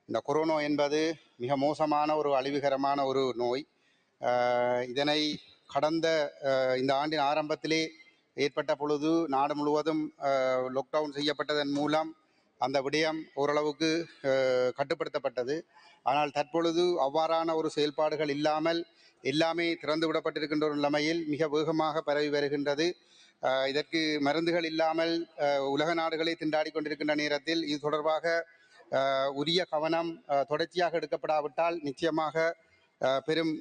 இந்த கொரோனா என்பது மிக மோசமான ஒரு அழிவுகரமான ஒரு நோய் அஹ் இதனை கடந்த அஹ் இந்த ஆண்டின் ஆரம்பத்திலே ஏற்பட்ட பொழுது நாடு முழுவதும் லாக்டவுன் செய்யப்பட்டதன் மூலம் அந்த விடயம் ஓரளவுக்கு அஹ், கட்டுப்படுத்தப்பட்டது ஆனால் தற்பொழுது அவ்வாறான ஒரு செயல்பாடுகள் இல்லாமல் எல்லாமே திறந்து விடப்பட்டிருக்கின்ற ஒரு நிலைமையில் மிக வேகமாக பரவி வருகின்றது அஹ், இதற்கு மருந்துகள் இல்லாமல் அஹ், உலக நாடுகளை திண்டாடி கொண்டிருக்கின்ற நேரத்தில் இது தொடர்பாக அஹ், உரிய கவனம் அஹ், தொடர்ச்சியாக எடுக்கப்படாவிட்டால் நிச்சயமாக அஹ், பெரும்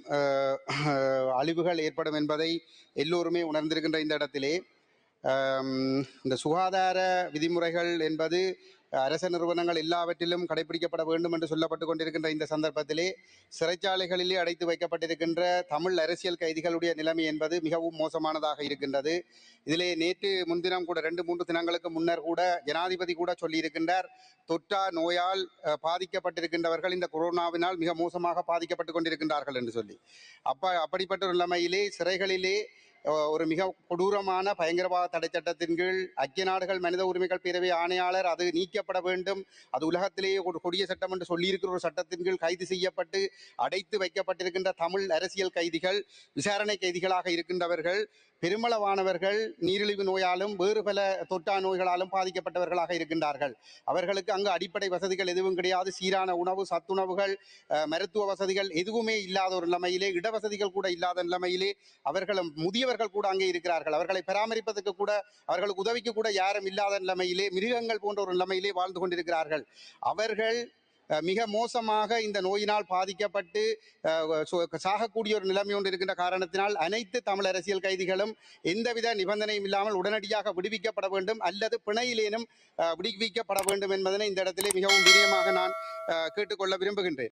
அஹ், அழிவுகள் ஏற்படும் என்பதை எல்லோருமே உணர்ந்திருக்கின்ற இந்த இடத்திலே ஆம், இந்த சுகாதார விதிமுறைகள் என்பது அரச நிறுவனங்கள் எல்லாவற்றிலும் கடைபிடிக்கப்பட வேண்டும் என்று சொல்லப்பட்டு கொண்டிருக்கின்ற இந்த சந்தர்ப்பத்திலே சிறைச்சாலைகளிலே அடைத்து வைக்கப்பட்டிருக்கின்ற தமிழ் அரசியல் கைதிகளுடைய நிலைமை என்பது மிகவும் மோசமானதாக இருக்கின்றது இதிலே நேற்று முன்தினம் கூட ரெண்டு மூன்று தினங்களுக்கு முன்னர் கூட ஜனாதிபதி கூட சொல்லியிருக்கின்றார் தொற்றா நோயால் அஹ், பாதிக்கப்பட்டிருக்கின்றவர்கள் இந்த கொரோனாவினால் மிக மோசமாக பாதிக்கப்பட்டு கொண்டிருக்கின்றார்கள் என்று சொல்லி அப்ப அப்படிப்பட்ட ஒரு நிலைமையிலே சிறைகளிலே அஹ், ஒரு மிக கொடூரமான பயங்கரவாத தடை சட்டத்தின் கீழ் ஐக்கிய நாடுகள் மனித உரிமைகள் பேரவை ஆணையாளர் அது நீக்கப்பட வேண்டும் அது உலகத்திலேயே ஒரு கொடிய சட்டம் என்று சொல்லியிருக்கிற ஒரு சட்டத்தின் கீழ் கைது செய்யப்பட்டு அடைத்து வைக்கப்பட்டிருக்கின்ற தமிழ் அரசியல் கைதிகள் விசாரணை கைதிகளாக இருக்கின்றவர்கள் பெருமளவானவர்கள் நீரிழிவு நோயாலும் வேறு பல தொற்றா நோய்களாலும் பாதிக்கப்பட்டவர்களாக இருக்கின்றார்கள் அவர்களுக்கு அங்கு அடிப்படை வசதிகள் எதுவும் கிடையாது சீரான உணவு சத்துணவுகள் அஹ், மருத்துவ வசதிகள் எதுவுமே இல்லாத ஒரு நிலைமையிலே இடவசதிகள் கூட இல்லாத நிலைமையிலே அவர்களும் முதியவர்கள் கூட அங்கே இருக்கிறார்கள் அவர்களை பராமரிப்பதற்கு கூட அவர்களுக்கு உதவிக்கு கூட யாரும் இல்லாத நிலைமையிலே மிருகங்கள் போன்ற ஒரு நிலைமையிலே வாழ்ந்து கொண்டிருக்கிறார்கள் அவர்கள் அஹ், மிக மோசமாக இந்த நோயினால் பாதிக்கப்பட்டு அஹ், சு- சாகக்கூடிய ஒரு நிலைமை ஒன்று இருக்கின்ற காரணத்தினால் அனைத்து தமிழ் அரசியல் கைதிகளும் எந்தவித நிபந்தனையும் இல்லாமல் உடனடியாக விடுவிக்கப்பட வேண்டும் அல்லது பிணையிலேனும் அஹ், விடுவிக்கப்பட வேண்டும் என்பதனை இந்த இடத்திலே மிகவும் விரியமாக நான் அஹ், கேட்டுக்கொள்ள விரும்புகின்றேன்